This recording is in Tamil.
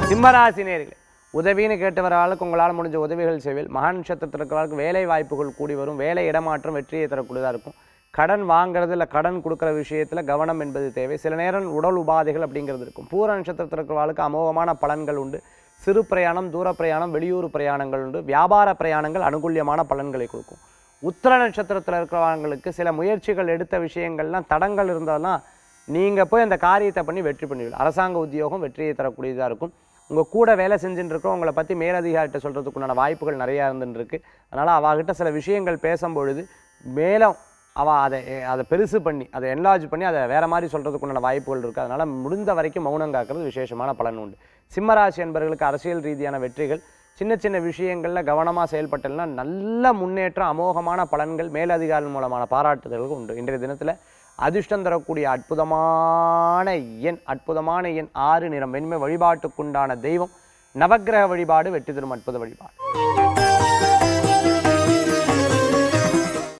சிம்மராசி நேர்களே உதவின்னு கேட்டு வர ஆளுக்கு உங்களால் முடிஞ்ச உதவிகள் செய்வேல் மகா நட்சத்திரத்தில் இருக்கிறவர்களுக்கு வேலை வாய்ப்புகள் கூடி வரும் வேலை இடமாற்றம் வெற்றியை தரக்கூடியதாக இருக்கும் கடன் வாங்குறது இல்லை கடன் கொடுக்குற விஷயத்தில் கவனம் என்பது தேவை சில நேரம் உடல் உபாதைகள் அப்படிங்கிறது இருக்கும் பூர நட்சத்திரத்தில் இருக்கிறவர்களுக்கு அமோகமான பலன்கள் உண்டு சிறு பிரயாணம் தூர பிரயாணம் வெளியூர் பிரயாணங்கள் உண்டு வியாபார பிரயாணங்கள் அனுகூல்யமான பலன்களை கொடுக்கும் உத்திர நட்சத்திரத்தில் இருக்கிறவங்களுக்கு சில முயற்சிகள் எடுத்த விஷயங்கள்லாம் தடங்கள் இருந்ததெல்லாம் நீங்கள் போய் அந்த காரியத்தை பண்ணி வெற்றி பண்ணுவீங்க அரசாங்க உத்தியோகம் வெற்றியை தரக்கூடியதாக இருக்கும் உங்கள் கூட வேலை செஞ்சுட்டு இருக்கோம் உங்களை பற்றி மேலதிகாரிட்ட சொல்கிறதுக்குண்டான வாய்ப்புகள் நிறையா இருந்துட்டு இருக்கு அதனால் அவகிட்ட சில விஷயங்கள் பேசும்பொழுது மேலும் அவள் அதை அதை பெருசு பண்ணி அதை என்லார்ஜ் பண்ணி அதை வேறு மாதிரி சொல்கிறதுக்குண்டான வாய்ப்புகள் இருக்குது அதனால் முடிந்த வரைக்கும் மௌனம் காக்கிறது விசேஷமான பலன் உண்டு சிம்மராசி என்பவர்களுக்கு அரசியல் ரீதியான வெற்றிகள் சின்ன சின்ன விஷயங்களில் கவனமாக செயல்பட்டல்னா நல்ல முன்னேற்றம் அமோகமான பலன்கள் மேலதிகாரிகள் மூலமான பாராட்டுதல்கள் உண்டு இன்றைய தினத்தில் அதிர்ஷ்டம் தரக்கூடிய அற்புதமான எண் அற்புதமான எண் ஆறு நிறம் வெண்மை வழிபாட்டுக்குண்டான தெய்வம் நவக்கிரக வழிபாடு வெற்றி தரும் அற்புத வழிபாடு